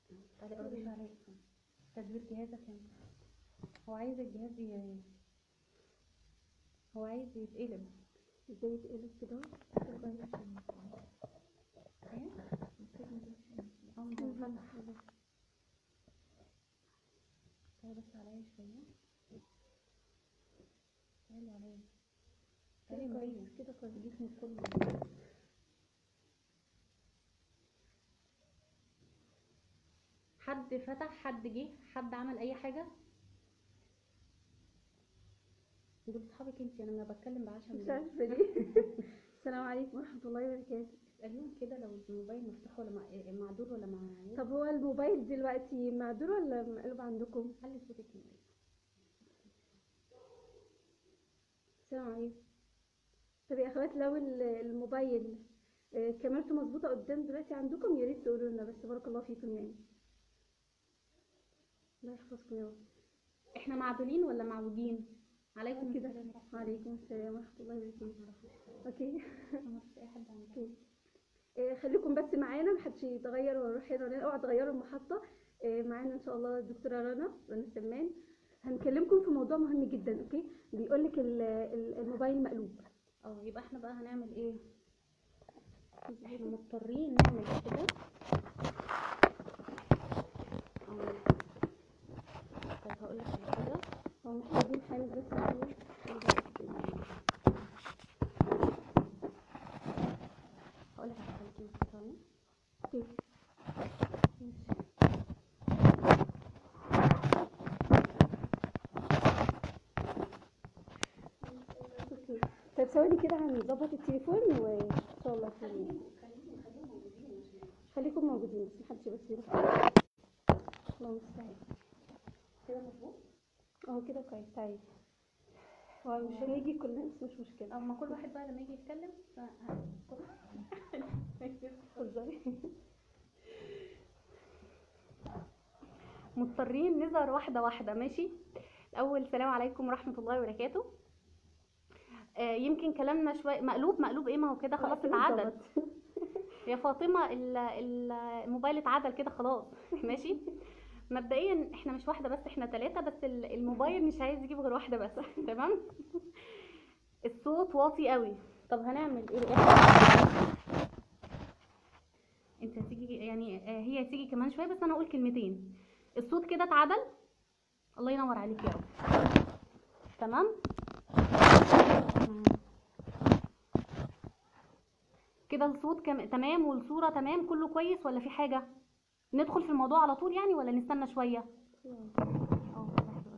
تعالي قربي شويه عليا تدوير جهازك انت هو عايز الجهاز ي... هو عايز يتقلب ازاي يتقلب كده ايه اه ما هو فتح تعالي بس عليا شويه تعالي عليا تعالي كده مريم كويس كده كويس جسمك كله حد فتح حد جه حد عمل اي حاجه دول صحابك انت انا ما بتكلم بعشم مش ليه عارفه ليه السلام عليكم ورحمه الله وبركاته اساليهم كده لو الموبايل مفتوح ولا مع- معدول ولا معدول طب هو الموبايل دلوقتي معدول ولا مقلوب عندكم علي صوتك يا مريم. السلام عليكم طب يا اخوات لو ال- الموبايل آه، كاميرته مظبوطه قدام دلوقتي عندكم يا ريت تقولوا لنا بس بارك الله فيكم يعني الله يحفظكم يا رب احنا معدولين ولا معوجين عليكم كده السلام ورحمة وعليكم السلام ورحمه الله وبركاته اوكي الله. ما فيش اي حد عندك اوكي آه، خليكم بس معانا محدش يتغير ويروح هنا ولا هنا. اوعوا تغيروا المحطه آه، معانا ان شاء الله الدكتوره رنا رنا سمان هنكلمكم في موضوع مهم جدا اوكي بيقول لك الموبايل مقلوب اه يبقى احنا بقى هنعمل ايه احنا مضطرين نعمل كده اه. طيب هقول لك على حاجه هو محتاجين حامل بس معانا. هقول لك على حاجه كده ثواني اوكي اوكي طيب ثواني كده هنظبط التليفون وان شاء الله خير يعني. خليكم موجودين بس محدش بس يروح الله المستعان كده مظبوط اهو كده كويس تعالي هو مش هنيجي كلنا بس مش مشكلة اما كل واحد بقى لما يجي يتكلم ف... اتفضلي مضطرين نظهر واحدة واحدة ماشي الأول السلام عليكم ورحمة الله وبركاته آه يمكن كلامنا شوية مقلوب مقلوب ايه ما هو كده خلاص اتعدل يا فاطمة ال- ال- الموبايل اتعدل كده خلاص ماشي مبدئيا احنا مش واحدة بس احنا ثلاثة بس ال- الموبايل مش عايز يجيب غير واحدة بس تمام الصوت واطي قوي طب هنعمل ايه انت هتيجي يعني آه، هي هتيجي كمان شوية بس انا هقول كلمتين الصوت كده اتعدل الله ينور عليك يا رب تمام كده الصوت كم... تمام والصورة تمام كله كويس ولا في حاجة ندخل في الموضوع على طول يعني ولا نستنى شوية اه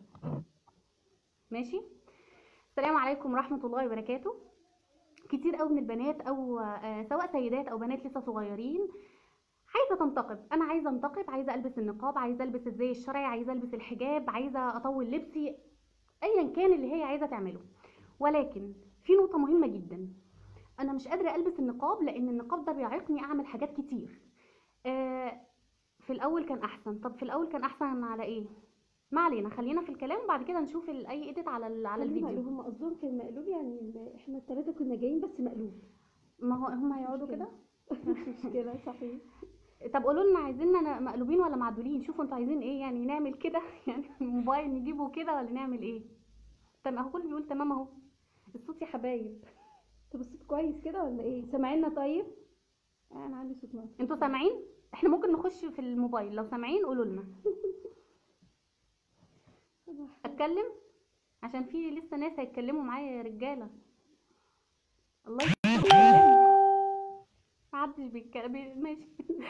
ماشي السلام عليكم ورحمة الله وبركاته كتير قوي من البنات او آه، سواء سيدات او بنات لسه صغيرين عايزه تنتقب انا عايزه انتقب عايزه البس النقاب عايزه البس الزي الشرعي عايزه البس الحجاب عايزه اطول لبسي ايا كان اللي هي عايزه تعمله ولكن في نقطه مهمه جدا انا مش قادره البس النقاب لان النقاب ده بيعيقني اعمل حاجات كتير آه في الاول كان احسن طب في الاول كان احسن على ايه ما علينا خلينا في الكلام وبعد كده نشوف ال- اي ايديت على ال- على خليه مقلوب الفيديو هم قصدهم كان مقلوب يعني ال- احنا الثلاثة كنا جايين بس مقلوب ما هو هم هيقعدوا مشكلة. كده مش مشكلة صحيح طب قولوا لنا عايزيننا مقلوبين ولا معدولين شوفوا انتوا عايزين ايه يعني نعمل كده يعني الموبايل نجيبه كده ولا نعمل ايه تمام اهو كله بيقول تمام اهو الصوت يا حبايب طب الصوت كويس كده ولا ايه سامعيننا طيب آه، انا عندي صوت ناقص انتوا سامعين احنا ممكن نخش في الموبايل لو سامعين قولوا لنا اتكلم عشان في لسه ناس هيتكلموا معايا يا رجاله الله يكرمكم محدش بيتكلم بي- ماشي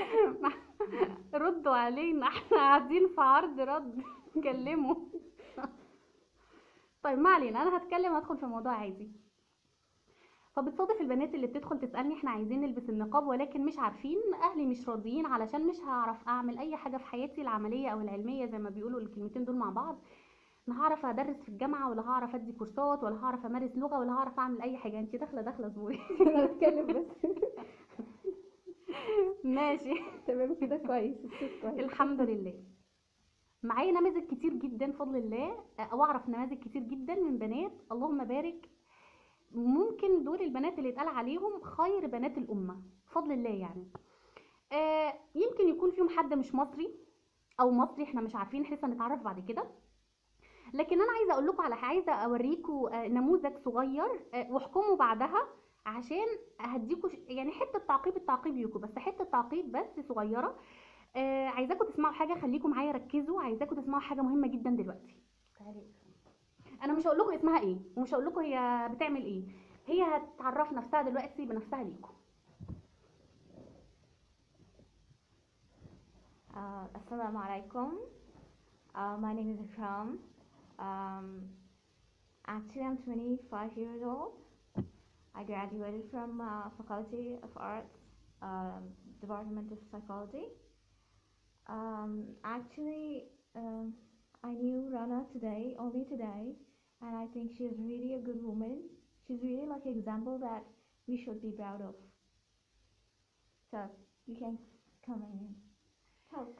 ردوا علينا احنا قاعدين في عرض رد اتكلموا طيب ما علينا انا هتكلم هدخل في موضوع عادي فبتصادف البنات اللي بتدخل تسالني احنا عايزين نلبس النقاب ولكن مش عارفين اهلي مش راضيين علشان مش هعرف اعمل اي حاجه في حياتي العمليه او العلميه زي ما بيقولوا الكلمتين دول مع بعض لا هعرف ادرس في الجامعه ولا هعرف ادي كورسات ولا هعرف امارس لغه ولا هعرف اعمل اي حاجه انت داخله داخله زوري انا بتكلم بس ماشي تمام كده كويس الصوت كويس الحمد لله معايا نماذج كتير جدا بفضل الله او اعرف نماذج كتير جدا من بنات اللهم بارك ممكن دول البنات اللي اتقال عليهم خير بنات الامه بفضل الله يعني آه يمكن يكون فيهم حد مش مصري او مصري احنا مش عارفين لسه نتعرف بعد كده لكن انا عايزه اقول لكم على حاجه عايزه اوريكم آه، نموذج صغير آه، واحكموا بعدها عشان هديكوا ش- يعني حته تعقيب التعقيب ليكم بس حته تعقيب بس صغيره آه، عايزاكم تسمعوا حاجه خليكم معايا ركزوا عايزاكم تسمعوا حاجه مهمه جدا دلوقتي تعالي انا مش هقول لكم اسمها ايه ومش هقول لكم هي بتعمل ايه هي هتعرف نفسها دلوقتي بنفسها ليكم Uh, Assalamu alaikum. Uh, my name is Akram. Um, actually, I'm 25 years old. I graduated from uh, Faculty of Arts, um, Department of Psychology. Um, actually, um, I knew Rana today, only today, and I think she is really a good woman. She's really like an example that we should be proud of. So you can come in. Talk.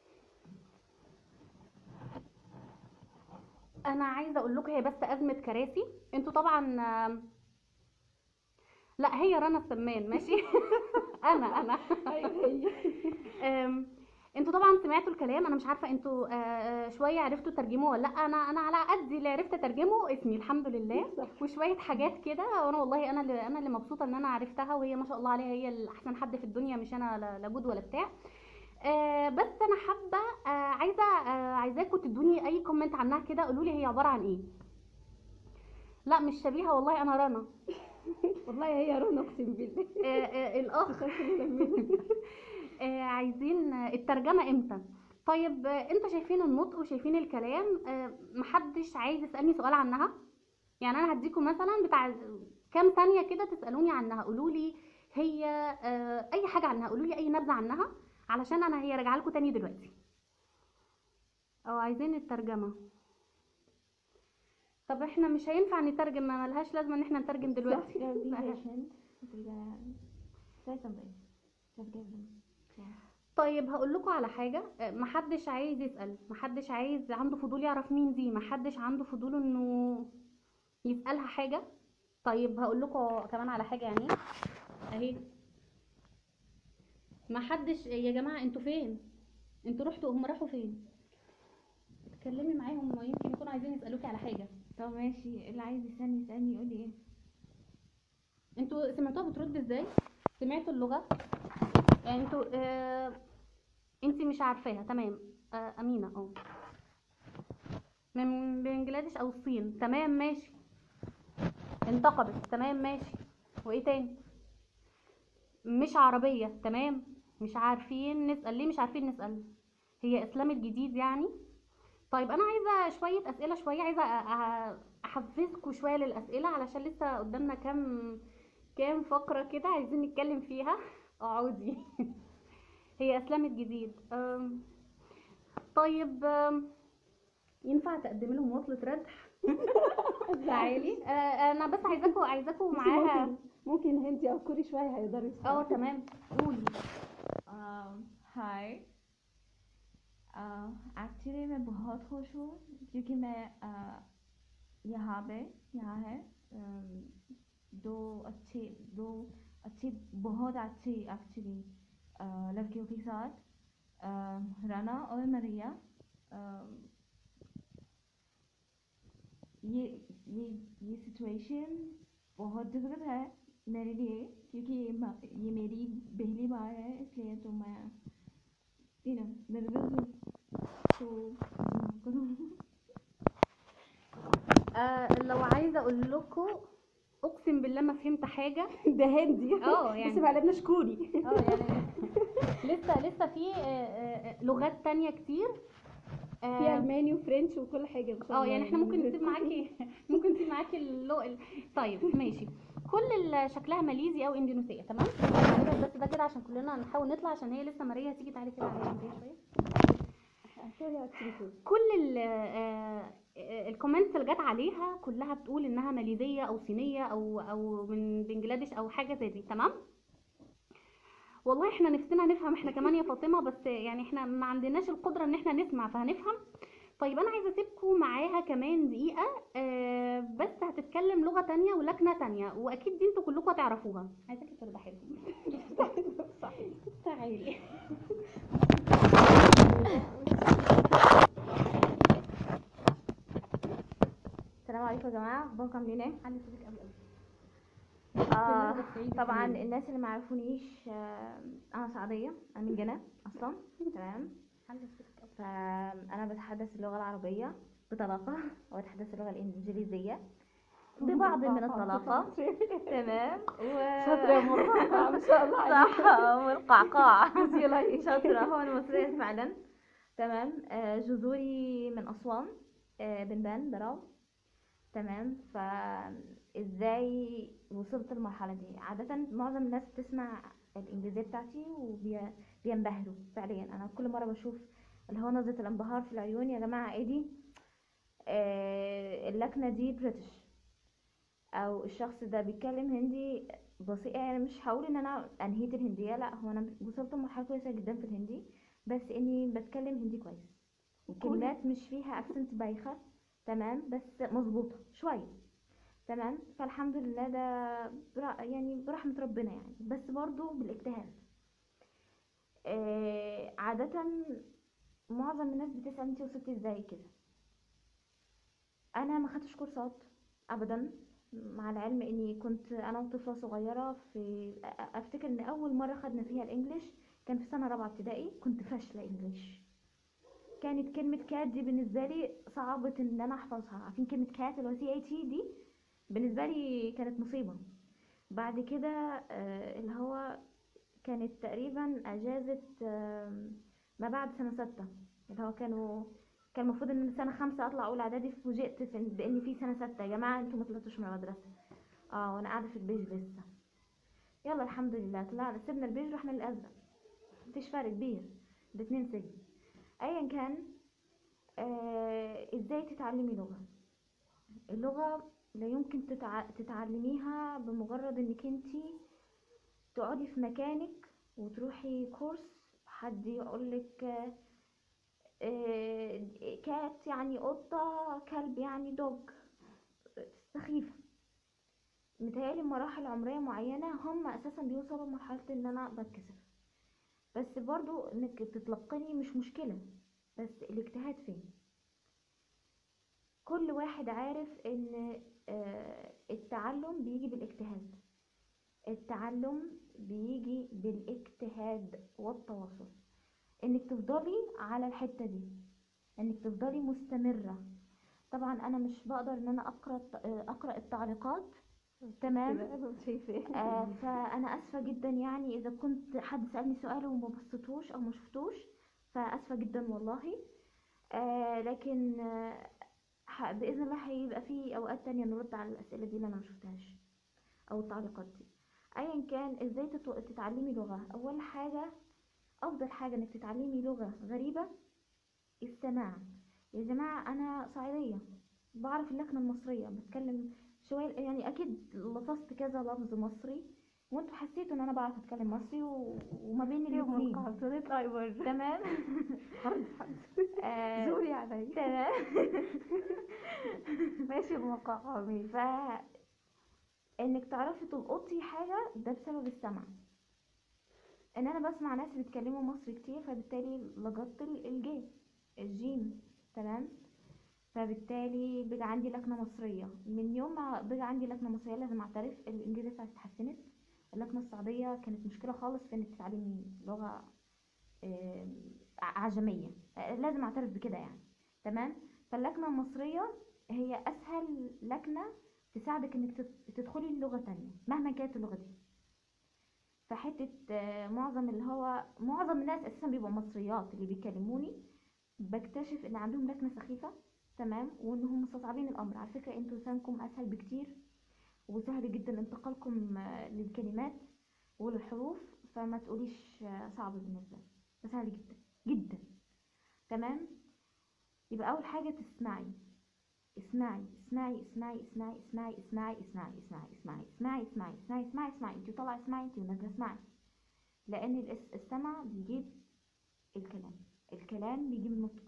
انا عايزه اقول لكم هي بس ازمه كراسي انتوا طبعا آم، لا هي رنا السمان ماشي انا انا ايوه هي آم، انتوا طبعا سمعتوا الكلام انا مش عارفه انتوا آه، آه، شويه عرفتوا ترجموه ولا لا انا انا على قد اللي عرفت اترجمه اسمي الحمد لله صح. وشويه حاجات كده وانا والله انا اللي انا اللي مبسوطه ان انا عرفتها وهي ما شاء الله عليها هي الاحسن حد في الدنيا مش انا لا لا جود ولا بتاع آه بس انا حابه آه عايزه آه عايزاكم تدوني اي كومنت عنها كده قولوا لي هي عباره عن ايه لا مش شبيهه والله انا رنا والله هي رنا اقسم بالله آه آه الاخ شايفة لما- آه عايزين آه، الترجمه امتى طيب آه انتوا شايفين النطق وشايفين الكلام آه محدش عايز يسالني سؤال عنها يعني انا هديكم مثلا بتاع كام ثانيه كده تسالوني عنها قولوا لي هي آه اي حاجه عنها قولوا لي اي نبذه عنها علشان انا هي راجعه لكم تاني دلوقتي او عايزين الترجمه طب احنا مش هينفع نترجم ما ملهاش لازمه ان احنا نترجم دلوقتي Yeah, be لا. patient. We're gonna say something. Just give them. طيب هقول لكم على حاجه آه، محدش عايز يسال محدش عايز عنده فضول يعرف مين دي محدش عنده فضول انه يسالها حاجه طيب هقول لكم كمان على حاجه يعني اهي محدش يا جماعه انتوا فين انتوا رحتوا هم راحوا فين اتكلمي معاهم يمكن يكونوا عايزين يسالوكي على حاجه طب ماشي اللي عايز يسألني يسألني يقول لي ايه انتوا سمعتوها بترد ازاي سمعتوا اللغه يعني انتوا آه انتي مش عارفاها تمام آه امينه اه من بنجلاديش او الصين تمام ماشي انتقبت تمام ماشي وايه تاني مش عربيه تمام مش عارفين نسال ليه مش عارفين نسال هي اسلام الجديد يعني طيب انا عايزه شويه اسئله شويه عايزه أ- أ- احفزكم شويه للاسئله علشان لسه قدامنا كام كام فقره كده عايزين نتكلم فيها اقعدي هي اسلام الجديد أم، طيب أم، ينفع تقدم لهم وصلة ردح تعالي آه، انا بس عايزاكم عايزاكم معاها ممكن ممكن هندي او كوري شويه هيقدروا يسمعوا. اه تمام قولي um, hi uh, actually मैं बहुत खुश हूँ क्योंकि मैं uh, यहाँ पे यहाँ है um, दो अच्छे दो अच्छी बहुत अच्छी एक्चुअली लड़कियों के साथ uh, राना और मरिया um, ये ये ये सिचुएशन बहुत डिफिकल्ट है मेरे लिए क्योंकि ये मा- ये मेरी पहली बार है इसलिए तो मैं यू नो नर्वस हूँ तो करूँ آه لو عايزه اقول لكم اقسم بالله ما فهمت حاجه ده هندي اه يعني لسه ما علمناش كوري اه يعني لسه لسه في آه، آه، لغات تانية كتير في آه، الماني وفرنش وكل حاجه ما شاء اه الله يعني احنا ممكن نسيب معاكي ممكن نسيب معاكي اللو... ال- طيب ماشي كل اللي شكلها ماليزي او اندونيسيه تمام بس ده كده عشان كلنا نحاول نطلع عشان هي لسه ماريا تيجي تعالي كده على جنبي شويه سوري على التليفون كل ال- آه، آه، الكومنتس اللي جت عليها كلها بتقول انها ماليزيه او صينيه او او من بنجلاديش او حاجه زي دي تمام والله احنا نفسنا نفهم احنا كمان يا فاطمه بس يعني احنا ما عندناش القدره ان احنا نسمع فهنفهم طيب انا عايزه اسيبكم معاها كمان دقيقه آه بس هتتكلم لغه تانية ولكنه تانية واكيد دي انتوا كلكم هتعرفوها عايزاكي ترضحي لهم تعالي ازيكم يا جماعه اخباركم عاملين ايه علي صوتك قوي قوي آه بس عيد طبعا الكبير. الناس اللي ما يعرفونيش آه انا سعوديه انا من جنة اصلا تمام علي صوتك قوي فانا بتحدث اللغه العربيه بطلاقه واتحدث اللغه الانجليزيه ببعض من الطلاقه تمام و شاطرة يا مرة ما شاء الله عليك صح والقعقاع يلا شاطرة هو أنا مصرية فعلا تمام آه، جذوري من أسوان آه، بنبان براو تمام فازاي وصلت للمرحلة دي عادة معظم الناس بتسمع الإنجليزية بتاعتي وبينبهروا فعليا أنا كل مرة بشوف اللي هو نظرة الانبهار في العيون يا جماعة ايه دي آه، اللكنة دي بريتش او الشخص ده بيتكلم هندي بسيط يعني مش هقول ان انا انهيت الهندية لا هو انا وصلت لمرحلة كويسة جدا في الهندي بس اني بتكلم هندي كويس الكلمات مش فيها اكسنت بايخة تمام بس مظبوطة شوية تمام فالحمد لله ده برا يعني برحمة ربنا يعني بس برضو بالاجتهاد آه عادة معظم الناس بتسأل انتي وصلتي ازاي كده انا ما خدتش كورسات ابدا مع العلم اني كنت انا وطفله صغيره في أ- افتكر ان اول مره خدنا فيها الانجليش كان في سنه رابعه ابتدائي كنت فاشله انجليش كانت كلمه كات دي بالنسبه لي صعبه ان انا احفظها عارفين كلمه كات اللي هو سي اي تي دي بالنسبه لي كانت مصيبه بعد كده آه، اللي هو كانت تقريبا اجازه آم، ما بعد سنه ستة اللي هو كانوا كان المفروض ان أنا سنه خمسة اطلع اولى اعدادي فوجئت في بان في سنه ستة يا جماعه انتوا ما طلعتوش من المدرسه اه وانا قاعده في البيج لسه يلا الحمد لله طلعنا سيبنا البيج رحنا للازرق مفيش فرق كبير الاتنين سجن ايا كان آه ازاي تتعلمي لغه اللغه لا يمكن تتع... تتعلميها بمجرد انك انتي تقعدي في مكانك وتروحي كورس حد يقولك آه، آه، كات يعني قطة كلب يعني دوج سخيفة متهيألي مراحل عمرية معينة هم أساسا بيوصلوا لمرحلة إن أنا بتكسف بس برضو إنك تتلقني مش مشكلة بس الاجتهاد فين كل واحد عارف إن آه، التعلم بيجي بالاجتهاد التعلم بيجي بالاجتهاد والتواصل انك تفضلي على الحتة دي انك تفضلي مستمرة طبعا انا مش بقدر ان انا اقرا اقرا التعليقات تمام انا شايفاه آه فانا اسفه جدا يعني اذا كنت حد سالني سؤال وما بصيتوش او ما شفتوش فاسفه جدا والله آه لكن آه ح- باذن الله هيبقى في اوقات تانية نرد على الاسئله دي اللي انا ما شفتهاش او التعليقات دي ايا كان ازاي تتو- تتعلمي لغه اول حاجه افضل حاجه انك تتعلمي لغه غريبه السماع يا جماعه انا صعيديه بعرف اللكنه المصريه بتكلم شويه يعني اكيد لفظت كذا لفظ مصري وانتوا حسيتوا ان انا بعرف اتكلم مصري و... وما بين يوم الاثنين القعدة نطلع بره تمام حرب حرب آه، زوري عليا تمام ماشي المقاومين ف انك تعرفي تلقطي حاجه ده بسبب السمع ان انا بسمع ناس بيتكلموا مصري كتير فبالتالي لقطت ال- الجي الجيم تمام فبالتالي بقى عندي لكنه مصريه من يوم ما بقى عندي لكنه مصريه لازم اعترف الانجليزيه بتاعتي اتحسنت اللكنه السعوديه كانت مشكله خالص في انك تتعلمي لغه آم، ع- عجميه آه، لازم اعترف بكده يعني تمام فاللكنه المصريه هي اسهل لكنه تساعدك انك تت- تدخلي لغه تانية مهما كانت اللغه دي فحته آه، معظم اللي هو معظم الناس اساسا بيبقوا مصريات اللي بيكلموني بكتشف ان عندهم لكنه سخيفه تمام وانهم مستصعبين الامر على فكره انتوا لسانكم اسهل بكتير وسهل جدا انتقالكم آه، للكلمات وللحروف فما تقوليش آه، صعب بالنسبه لي ده سهل جدا جدا تمام يبقى اول حاجه تسمعي اسمعي اسمعي اسمعي اسمعي اسمعي اسمعي اسمعي اسمعي اسمعي اسمعي اسمعي اسمعي اسمعي اسمعي انت طالعه اسمعي انت ونازله اسمعي لان الاس- السمع بيجيب الكلام الكلام بيجيب النطق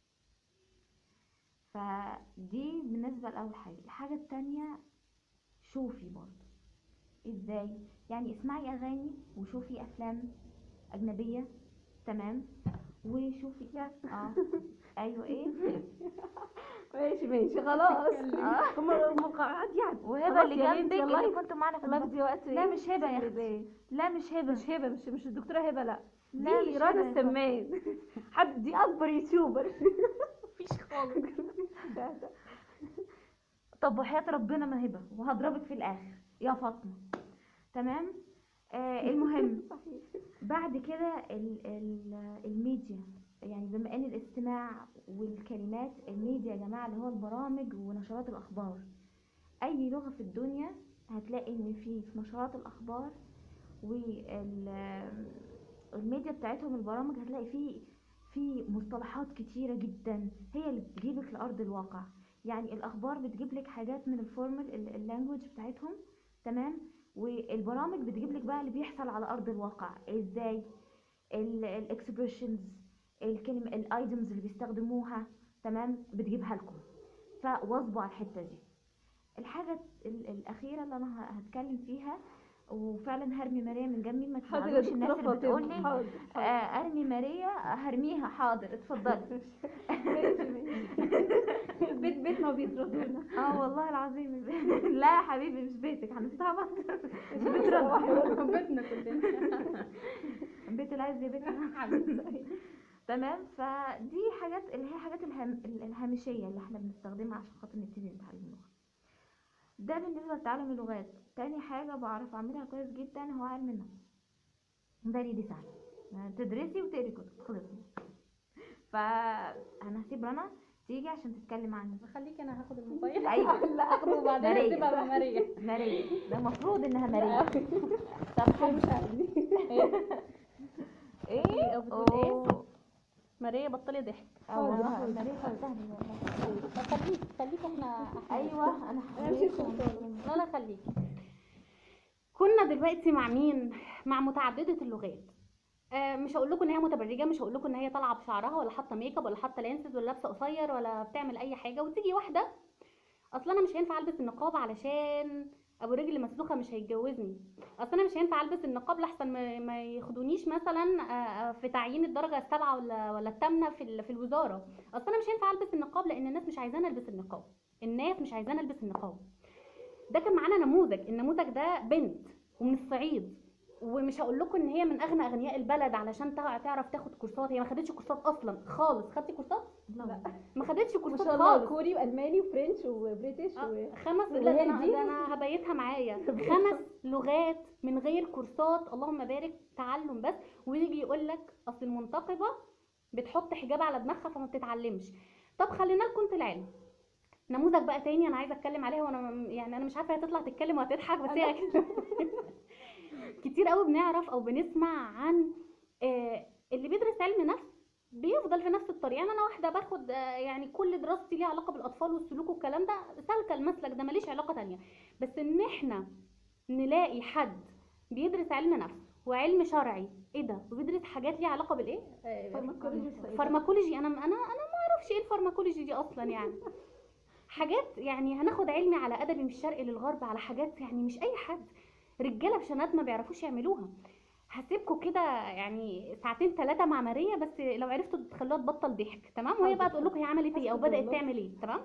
فدي بالنسبه لاول حاجه الحاجه التانية شوفي برضه ازاي يعني اسمعي اغاني وشوفي افلام اجنبيه تمام وشوفي اه ايوه ايه ماشي ماشي خلاص آه. هم هم قاعد يعني وهبه خلاص اللي يا جنبك بنتي والله اللي كنتوا معانا في والله البحث بدي وقت لا إيه؟ مش هبه يا بسم اختي الله. لا مش هبه مش هبه مش مش الدكتوره هبه لا لا دي مش رنا هبة يا السمان حد دي اكبر يوتيوبر مفيش خالص ده- ده. طب وحياة ربنا ما هبة وهضربك في الآخر يا فاطمة تمام آه المهم صحيح بعد كده ال ال الميديا يعني بما ان الاستماع والكلمات الميديا يا جماعة اللي هو البرامج ونشرات الأخبار أي لغة في الدنيا هتلاقي إن في في نشرات الأخبار والميديا بتاعتهم البرامج هتلاقي فيه في مصطلحات كتيرة جدا هي اللي بتجيبك لأرض الواقع يعني الأخبار بتجيب لك حاجات من الفورمال اللانجوج بتاعتهم تمام والبرامج بتجيب لك بقى اللي بيحصل على أرض الواقع ازاي الاكسبريشنز الكلمة الايتمز اللي بيستخدموها تمام بتجيبها لكم فواظبوا على الحتة دي الحاجة ال- الأخيرة اللي أنا ه- هتكلم فيها وفعلا هرمي ماريا من جنبي ما حاضر يا تزعلوش الناس دكتوره اللي بتقول فاطمه لي حاضر آه، ارمي ماريا هرميها حاضر اتفضلي ماشي ماشي البيت بيتنا وبيطردونا اه والله العظيم البيت- لا يا حبيبي مش بيتك هنستعبط مش بيت ربنا بيتنا كلنا بيت العز يا بيتنا تمام فدي حاجات اللي هي حاجات الهم... الهامشية اللي احنا بنستخدمها عشان خاطر نبتدي نتعلم لغة ده بالنسبة لتعلم اللغات تاني حاجة بعرف اعملها كويس جدا هو علم النفس ده دي سهل تدرسي وتقري كتب خلصنا فانا هسيب رنا تيجي عشان تتكلم عن خليك انا هاخد الموبايل ايوه لا اخده وبعدين ماريا. اسيبها مع ماريا ماريا ده المفروض انها ماريا طب حلو ايه أو بتقول إيه؟ أوه. ماريا بطلي ضحك اه والله ماريا فوتها لي والله طب خليك خليك احنا ايوه انا امشي حبيت لا لا خليك كنا دلوقتي مع مين مع متعدده اللغات آه مش هقول لكم ان هي متبرجه مش هقول لكم ان هي طالعه بشعرها ولا حاطه ميك اب ولا حاطه لانسز ولا لابسه قصير ولا بتعمل اي حاجه وتيجي واحده اصل انا مش هينفع البس النقاب علشان ابو رجل مسلوخه مش هيتجوزني اصل انا مش هينفع البس النقاب لحسن ما, ما ياخدونيش مثلا آه، آه، في تعيين الدرجه السابعه ولا ولا الثامنه في ال- في الوزاره اصل انا مش هينفع البس النقاب لان الناس مش عايزاني البس النقاب الناس مش عايزاني البس النقاب ده كان معانا نموذج النموذج ده بنت ومن الصعيد ومش هقول لكم ان هي من اغنى اغنياء البلد علشان تع- تعرف تاخد كورسات هي ما خدتش كورسات اصلا خالص خدتي كورسات لا والله. ما خدتش ما كورسات شاء الله خالص كوري والماني وفرنش وبريتش آه، و... خمس لا ده انا وهندي. ده انا هبيتها معايا خمس لغات من غير كورسات اللهم بارك تعلم بس ويجي يقول لك اصل المنتقبه بتحط حجاب على دماغها فما بتتعلمش طب خلينا لكم في العلم نموذج بقى تاني انا عايزه اتكلم عليها وانا م- يعني انا مش عارفه هي تطلع تتكلم وهتضحك بس هي كتير قوي بنعرف او بنسمع عن آه، اللي بيدرس علم نفس بيفضل في نفس الطريق يعني انا واحده باخد آه، يعني كل دراستي ليها علاقه بالاطفال والسلوك والكلام ده سالكه المسلك ده ماليش علاقه تانية بس ان احنا نلاقي حد بيدرس علم نفس وعلم شرعي ايه ده وبيدرس حاجات ليها علاقه بالايه آه، فارماكولوجي الصيدلة. فارماكولوجي انا انا انا ما اعرفش ايه الفارماكولوجي دي اصلا يعني حاجات يعني هناخد علمي على ادبي من الشرق للغرب على حاجات يعني مش اي حد رجاله بشنات ما بيعرفوش يعملوها هسيبكم كده يعني ساعتين ثلاثه مع ماريا بس لو عرفتوا تخلوها تبطل ضحك تمام وهي بقى تقول لكم هي عملت ايه او حسبي بدات الله. تعمل ايه تمام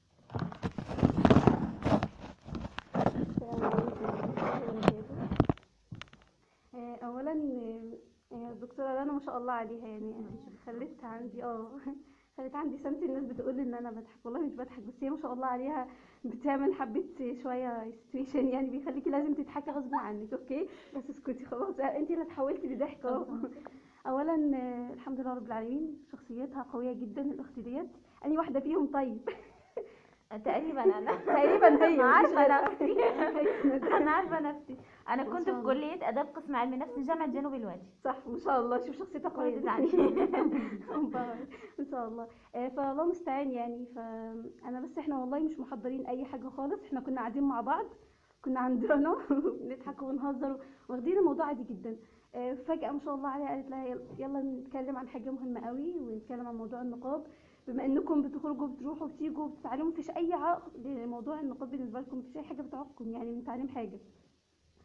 السلام عليكم ورحمة الله وبركاته. آه، اولا آه، آه، الدكتوره رنا ما شاء الله عليها يعني خلت عندي اه خلت عندي سمت الناس بتقول ان انا بضحك والله مش بضحك بس هي ما شاء الله عليها بتعمل حبه شويه سيتويشن يعني بيخليكي لازم تضحكي غصب عنك اوكي بس اسكتي خلاص انت اللي اتحولتي لضحك اهو اولا آه، الحمد لله رب العالمين شخصيتها قويه جدا الاخت ديت اني واحده فيهم طيب تقريبا انا تقريبا هي أنا عارفه مفيش نفسي انا عارفه نفسي انا ما كنت شاء في الله. كليه اداب قسم علم نفس جامعه جنوب الوادي صح ما شاء الله شوف شخصيتها كويس كويسه عليك. ان شاء الله آه، فالله المستعان يعني فانا بس احنا والله مش محضرين اي حاجه خالص احنا كنا قاعدين مع بعض كنا عند رنا بنضحك ونهزر واخدين الموضوع عادي جدا آه، فجاه ما شاء الله عليها قالت لها يلا- يلا نتكلم عن حاجه مهمه قوي ونتكلم عن موضوع النقاب بما انكم بتخرجوا بتروحوا بتيجوا بتتعلموا مفيش اي عائق لموضوع النقاب بالنسبه لكم مفيش اي حاجه بتعوقكم يعني من تعليم حاجه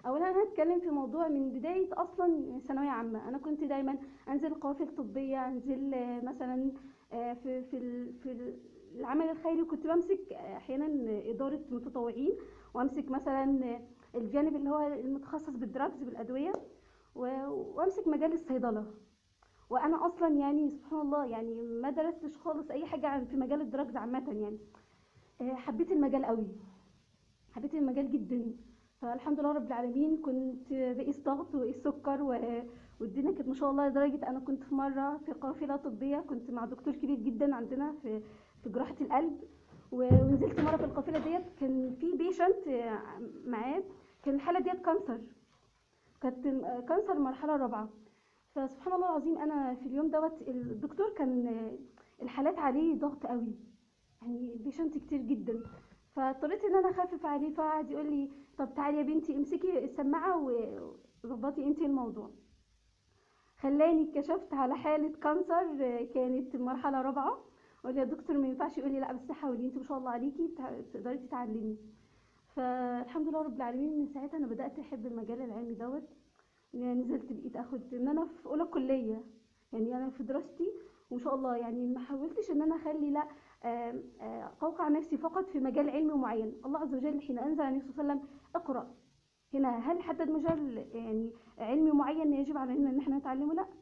اولا انا هتكلم في موضوع من بدايه اصلا ثانويه عامه انا كنت دايما انزل قوافل طبيه انزل آه، مثلا آه، في في ال- في ال- العمل الخيري وكنت بمسك احيانا اداره متطوعين وامسك مثلا الجانب اللي هو المتخصص بالدراجز بالادويه و- وامسك مجال الصيدله وانا اصلا يعني سبحان الله يعني ما درستش خالص اي حاجه عن في مجال الدراجز عامه يعني آه، حبيت المجال قوي حبيت المجال جدا فالحمد لله رب العالمين كنت بقيس ضغط وقيس سكر و- والدنيا كانت ما شاء الله لدرجه انا كنت في مره في قافله طبيه كنت مع دكتور كبير جدا عندنا في في جراحه القلب و- ونزلت مره في القافله ديت كان في بيشنت معاه كان الحاله ديت كانسر كانت م- كانسر المرحله الرابعه فسبحان الله العظيم انا في اليوم دوت الدكتور كان الحالات عليه ضغط قوي يعني بيشنت كتير جدا فاضطريت ان انا اخفف عليه فقعد يقول لي طب تعالي يا بنتي امسكي السماعه وظبطي انتي الموضوع خلاني كشفت على حاله كانسر كانت مرحله رابعه قال لي يا دكتور ما ينفعش يقول لي لا بس حاولي انت ما شاء الله عليكي بتع- تقدري تتعلمي فالحمد لله رب العالمين من ساعتها انا بدات احب المجال العلمي دوت يعني نزلت بقيت اخد ان انا في اولى كليه يعني انا في دراستي وما شاء الله يعني ما حاولتش ان انا اخلي لا آم، آه، اوقع نفسي فقط في مجال علمي معين الله عز وجل حين انزل عليه الصلاه والسلام اقرا هنا هل حدد مجال يعني علمي معين يجب علينا ان احنا نتعلمه لا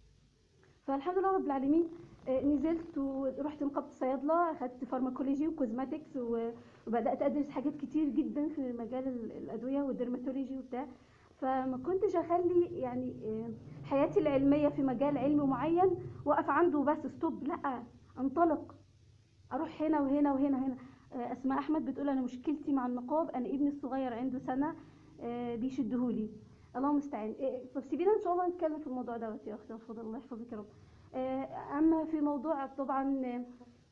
فالحمد لله رب العالمين آه، نزلت ورحت نقابه الصيادله اخدت فارماكولوجي وكوزماتكس و- وبدات ادرس حاجات كتير جدا في مجال ال- الادويه والدرماتولوجي وبتاع فما كنتش اخلي يعني آه، حياتي العلميه في مجال علمي معين واقف عنده بس ستوب لا انطلق اروح هنا وهنا وهنا وهنا آه، اسماء احمد بتقول انا مشكلتي مع النقاب انا ابني الصغير عنده سنه آه، بيشدهولي الله المستعان آه، طب سيبينا ان شاء الله نتكلم في الموضوع دوت يا اختي افضل الله يحفظك يا رب آه، اما في موضوع طبعا آه،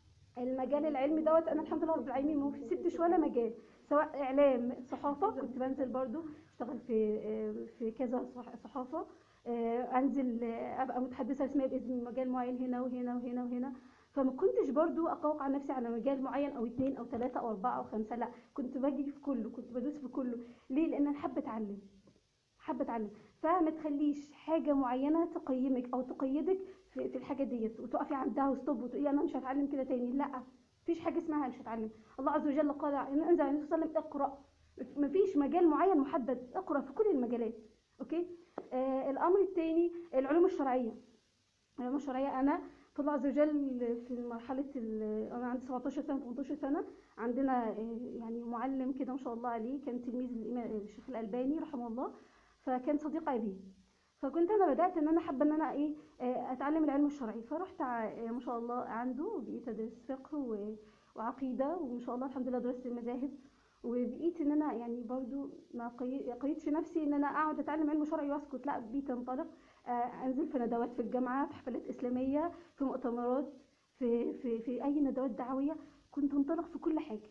المجال العلمي دوت انا الحمد لله رب العالمين ما سبتش ولا مجال سواء اعلام صحافه كنت بنزل برضو اشتغل في آه، في كذا صح- صحافه آه، انزل آه، ابقى متحدثه رسميه باذن مجال معين هنا وهنا وهنا وهنا فما كنتش برضو اقوقع نفسي على مجال معين او اتنين او تلاته او اربعه او خمسه لا كنت باجي في كله كنت بدوس في كله ليه لان انا حابه اتعلم حابه اتعلم فما تخليش حاجه معينه تقيمك او تقيدك في, في الحاجه ديت وتقفي عندها وستوب وتقولي انا مش هتعلم كده تاني لا مفيش حاجه اسمها مش هتعلم الله عز وجل قال ان انزل عليه الصلاه والسلام اقرا مفيش مجال معين محدد اقرا في كل المجالات اوكي آه الامر الثاني العلوم الشرعيه العلوم الشرعيه انا فالله عز وجل في مرحله ال- انا عندي 17 سنه 18 سنه عندنا آه، يعني معلم كده ما شاء الله عليه كان تلميذ الإمام- الشيخ الالباني رحمه الله فكان صديق ابي فكنت انا بدات ان انا حابه ان انا ايه آه، اتعلم العلم الشرعي فرحت ع- آه، ما شاء الله عنده وبقيت ادرس فقه و- وعقيده وما شاء الله الحمد لله درست المذاهب وبقيت ان انا يعني برضو ما قي- قيدتش نفسي ان انا اقعد اتعلم علم شرعي واسكت لا بقيت انطلق آه، انزل في ندوات في الجامعه في حفلات اسلاميه في مؤتمرات في في في اي ندوات دعويه كنت انطلق في كل حاجه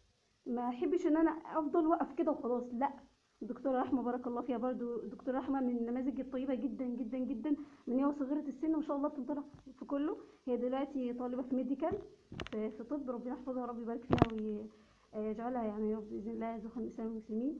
ما احبش ان انا افضل واقف كده وخلاص لا الدكتوره رحمه بارك الله فيها برضو الدكتوره رحمه من النماذج الطيبه جدا جدا جدا من هي وصغيره السن ما شاء الله بتنطلق في كله هي دلوقتي طالبه في ميديكال في, في طب ربنا يحفظها ورب يبارك فيها ويجعلها يعني يا رب باذن الله زخم الاسلام والمسلمين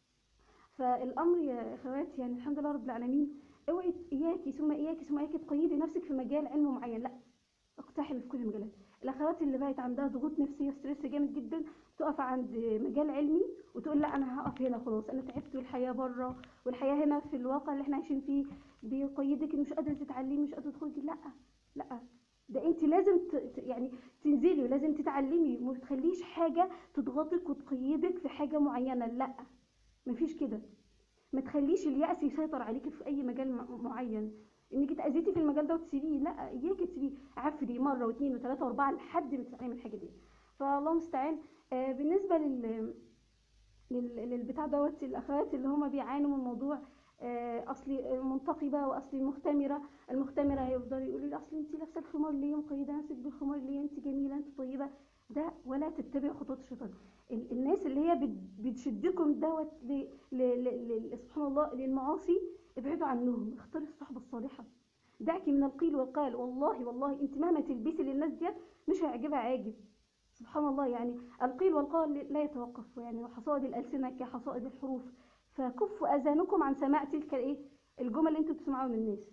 فالامر يا اخواتي يعني الحمد لله رب العالمين اوعي اياكي ثم اياكي ثم اياكي تقيدي نفسك في مجال علم معين لا اقتحمي في كل المجالات الاخوات اللي بقت عندها ضغوط نفسيه وستريس جامد جدا تقف عند مجال علمي وتقول لا انا هقف هنا خلاص انا تعبت والحياه بره والحياه هنا في الواقع اللي احنا عايشين فيه بيقيدك إن مش قادره تتعلمي مش قادره تخرجي لا لا ده انت لازم ت... ت- يعني تنزلي ولازم تتعلمي وما تخليش حاجه تضغطك وتقيدك في حاجه معينه لا مفيش كده ما تخليش اليأس يسيطر عليك في اي مجال م- معين انك اتأذيتي في المجال ده وتسيبيه لا اياكي تسيبيه عفري مره واثنين وثلاثه واربعه لحد ما تتعلمي الحاجه دي فالله المستعان آه، بالنسبه لل لل- للبتاع دوت الاخوات اللي هما بيعانوا من موضوع آه، اصلي منتقبه واصلي مختمره المختمره هيفضلوا يقولوا لي اصل انت لابسه الخمار ليه مقيده نفسك بالخمار ليه انت جميله انت طيبه ده ولا تتبع خطوات الشيطان ال- الناس اللي هي بت- بتشدكم دوت ل- ل- ل- ل- سبحان الله للمعاصي ابعدوا عنهم اختاري الصحبه الصالحه دعك من القيل والقال والله والله انت مهما تلبسي للناس ديت مش هيعجبها عاجب سبحان الله يعني القيل والقال لا يتوقف يعني حصائد الألسنة كحصائد الحروف فكفوا اذانكم عن سماع تلك الايه الجمل اللي انتوا بتسمعوها من الناس